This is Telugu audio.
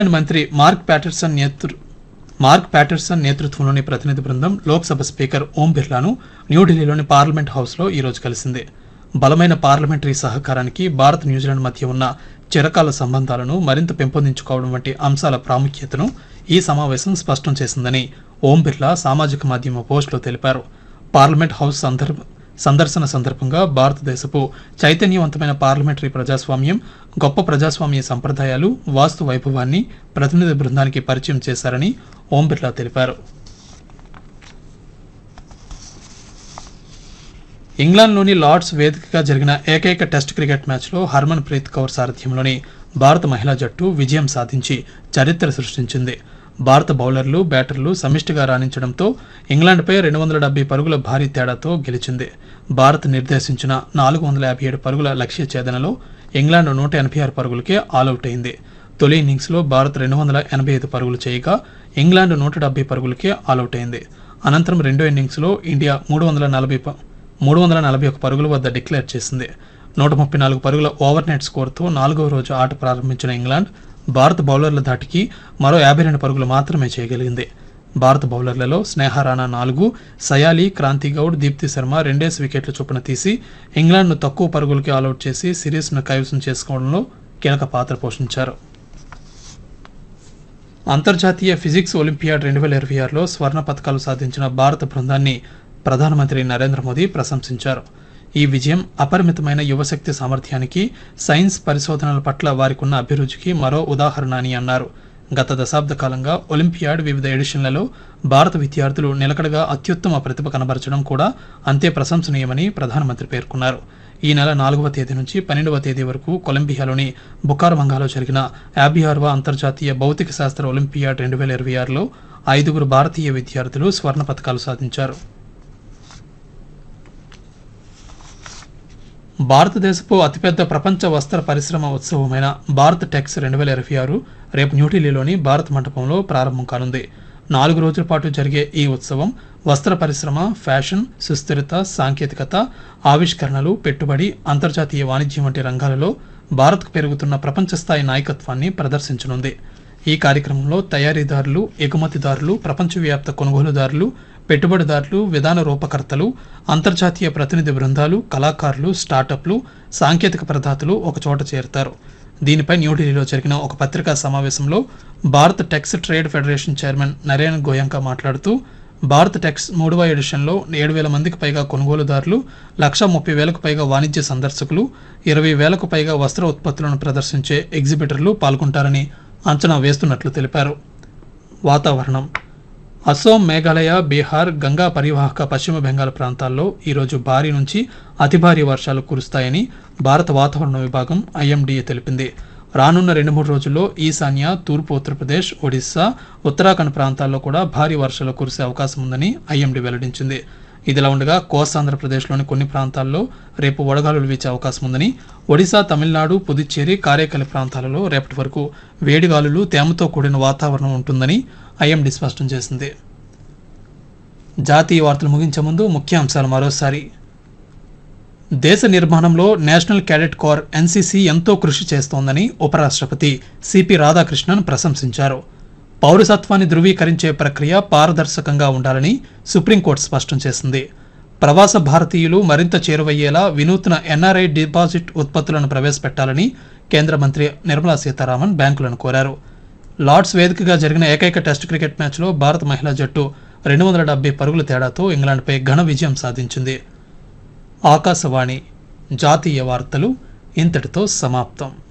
మంత్రి మార్క్ ప్యాటర్సన్ నేతృ మార్క్ ప్యాటర్సన్ నేతృత్వంలోని ప్రతినిధి బృందం లోక్సభ స్పీకర్ ఓం బిర్లాను న్యూఢిల్లీలోని పార్లమెంట్ హౌస్లో ఈరోజు కలిసింది బలమైన పార్లమెంటరీ సహకారానికి భారత్ న్యూజిలాండ్ మధ్య ఉన్న చిరకాల సంబంధాలను మరింత పెంపొందించుకోవడం వంటి అంశాల ప్రాముఖ్యతను ఈ సమావేశం స్పష్టం చేసిందని ఓం బిర్లా సామాజిక మాధ్యమ పోస్టులో తెలిపారు పార్లమెంట్ హౌస్ సందర్భ సందర్శన సందర్భంగా భారతదేశపు చైతన్యవంతమైన పార్లమెంటరీ ప్రజాస్వామ్యం గొప్ప ప్రజాస్వామ్య సంప్రదాయాలు వాస్తు వైభవాన్ని ప్రతినిధి బృందానికి పరిచయం చేశారని ఓం బిర్లా తెలిపారు ఇంగ్లాండ్లోని లార్డ్స్ వేదికగా జరిగిన ఏకైక టెస్ట్ క్రికెట్ మ్యాచ్లో హర్మన్ ప్రీత్ కౌర్ సారథ్యంలోని భారత మహిళా జట్టు విజయం సాధించి చరిత్ర సృష్టించింది భారత బౌలర్లు బ్యాటర్లు సమిష్టిగా రాణించడంతో ఇంగ్లాండ్పై రెండు వందల డెబ్బై పరుగుల భారీ తేడాతో గెలిచింది భారత్ నిర్దేశించిన నాలుగు వందల యాభై ఏడు పరుగుల లక్ష్య ఛేదనలో ఇంగ్లాండ్ నూట ఎనభై ఆరు పరుగులకే ఆలౌట్ అయింది తొలి ఇన్నింగ్స్లో భారత్ రెండు వందల ఎనభై ఐదు పరుగులు చేయగా ఇంగ్లాండ్ నూట డెబ్బై పరుగులకే ఆలౌట్ అయింది అనంతరం రెండో ఇన్నింగ్స్లో ఇండియా మూడు వందల నలభై ప- మూడు వందల నలభై ఒక పరుగుల వద్ద డిక్లేర్ చేసింది నూట ముప్పై నాలుగు పరుగుల ఓవర్ నెట్ స్కోర్తో నాలుగవ రోజు ఆట ప్రారంభించిన ఇంగ్లాండ్ భారత బౌలర్ల ధాటికి మరో యాభై రెండు పరుగులు మాత్రమే చేయగలిగింది భారత బౌలర్లలో స్నేహ రాణా నాలుగు సయాలి క్రాంతి గౌడ్ దీప్తి శర్మ రెండేసి వికెట్ల చొప్పున తీసి ఇంగ్లాండ్ను తక్కువ పరుగులకి ఆలౌట్ చేసి సిరీస్ను కైవసం చేసుకోవడంలో కీలక పాత్ర పోషించారు అంతర్జాతీయ ఫిజిక్స్ ఒలింపియాడ్ రెండు వేల ఇరవై ఆరులో స్వర్ణ పథకాలు సాధించిన భారత బృందాన్ని ప్రధానమంత్రి నరేంద్ర మోదీ ప్రశంసించారు ఈ విజయం అపరిమితమైన యువశక్తి సామర్థ్యానికి సైన్స్ పరిశోధనల పట్ల వారికున్న అభిరుచికి మరో ఉదాహరణ అని అన్నారు గత దశాబ్ద కాలంగా ఒలింపియాడ్ వివిధ ఎడిషన్లలో భారత విద్యార్థులు నిలకడగా అత్యుత్తమ ప్రతిభ కనబరచడం కూడా అంతే ప్రశంసనీయమని ప్రధానమంత్రి పేర్కొన్నారు ఈ నెల నాలుగవ తేదీ నుంచి పన్నెండవ తేదీ వరకు కొలంబియాలోని బుకారమంగాలో జరిగిన యాభై ఆరవ అంతర్జాతీయ భౌతిక శాస్త్ర ఒలింపియాడ్ రెండు వేల ఇరవై ఆరులో ఐదుగురు భారతీయ విద్యార్థులు స్వర్ణ పథకాలు సాధించారు భారతదేశపు అతిపెద్ద ప్రపంచ వస్త్ర పరిశ్రమ ఉత్సవమైన భారత్ టెక్స్ రెండు వేల ఇరవై ఆరు రేపు న్యూఢిల్లీలోని భారత్ మంటపంలో ప్రారంభం కానుంది నాలుగు రోజుల పాటు జరిగే ఈ ఉత్సవం వస్త్ర పరిశ్రమ ఫ్యాషన్ సుస్థిరత సాంకేతికత ఆవిష్కరణలు పెట్టుబడి అంతర్జాతీయ వాణిజ్యం వంటి రంగాలలో భారత్కు పెరుగుతున్న ప్రపంచ స్థాయి నాయకత్వాన్ని ప్రదర్శించనుంది ఈ కార్యక్రమంలో తయారీదారులు ఎగుమతిదారులు ప్రపంచవ్యాప్త కొనుగోలుదారులు పెట్టుబడిదారులు విధాన రూపకర్తలు అంతర్జాతీయ ప్రతినిధి బృందాలు కళాకారులు స్టార్టప్లు సాంకేతిక ప్రదాతలు ఒకచోట చేరుతారు దీనిపై న్యూఢిల్లీలో జరిగిన ఒక పత్రికా సమావేశంలో Bharat Tex trade federation chairman Naren Goenka మాట్లాడుతూ భారత్ టెక్స్ మూడవ ఎడిషన్లో ఏడు వేల మందికి పైగా కొనుగోలుదారులు లక్ష ముప్పై వేలకు పైగా వాణిజ్య సందర్శకులు ఇరవై వేలకు పైగా వస్త్ర ఉత్పత్తులను ప్రదర్శించే ఎగ్జిబిటర్లు పాల్గొంటారని అంచనా వేస్తున్నట్లు తెలిపారు వాతావరణం అసోం మేఘాలయ బీహార్ గంగా పరివాహక పశ్చిమ బెంగాల్ ప్రాంతాల్లో ఈరోజు భారీ నుంచి అతి భారీ వర్షాలు కురుస్తాయని భారత వాతావరణ విభాగం ఐఎండీఏ తెలిపింది రానున్న రెండు మూడు రోజుల్లో ఈశాన్య తూర్పు ఉత్తరప్రదేశ్ ఒడిశా ఉత్తరాఖండ్ ప్రాంతాల్లో కూడా భారీ వర్షాలు కురిసే అవకాశం ఉందని ఐఎండీ వెల్లడించింది ఇదిలా ఉండగా కోస్తాంధ్రప్రదేశ్లోని కొన్ని ప్రాంతాల్లో రేపు వడగాలులు వీచే అవకాశం ఉందని ఒడిశా తమిళనాడు పుదుచ్చేరి కారేకలి ప్రాంతాలలో రేపటి వరకు వేడిగాలులు తేమతో కూడిన వాతావరణం ఉంటుందని ఐఎండీ స్పష్టం చేసింది జాతీయ వార్తలు ముగించే ముందు ముఖ్య అంశాలు మరోసారి దేశ నిర్మాణంలో నేషనల్ క్యాడెట్ కోర్ ఎన్సీసీ ఎంతో కృషి చేస్తోందని ఉపరాష్ట్రపతి సిపి రాధాకృష్ణన్ ప్రశంసించారు పౌరసత్వాన్ని ధృవీకరించే ప్రక్రియ పారదర్శకంగా ఉండాలని సుప్రీంకోర్టు స్పష్టం చేసింది ప్రవాస భారతీయులు మరింత చేరువయ్యేలా వినూత్న ఎన్ఆర్ఐ డిపాజిట్ ఉత్పత్తులను ప్రవేశపెట్టాలని కేంద్ర మంత్రి నిర్మలా సీతారామన్ బ్యాంకులను కోరారు లార్డ్స్ వేదికగా జరిగిన ఏకైక టెస్ట్ క్రికెట్ మ్యాచ్లో భారత మహిళా జట్టు రెండు వందల డెబ్బై పరుగుల తేడాతో ఇంగ్లాండ్పై ఘన విజయం సాధించింది ఆకాశవాణి జాతీయ వార్తలు ఇంతటితో సమాప్తం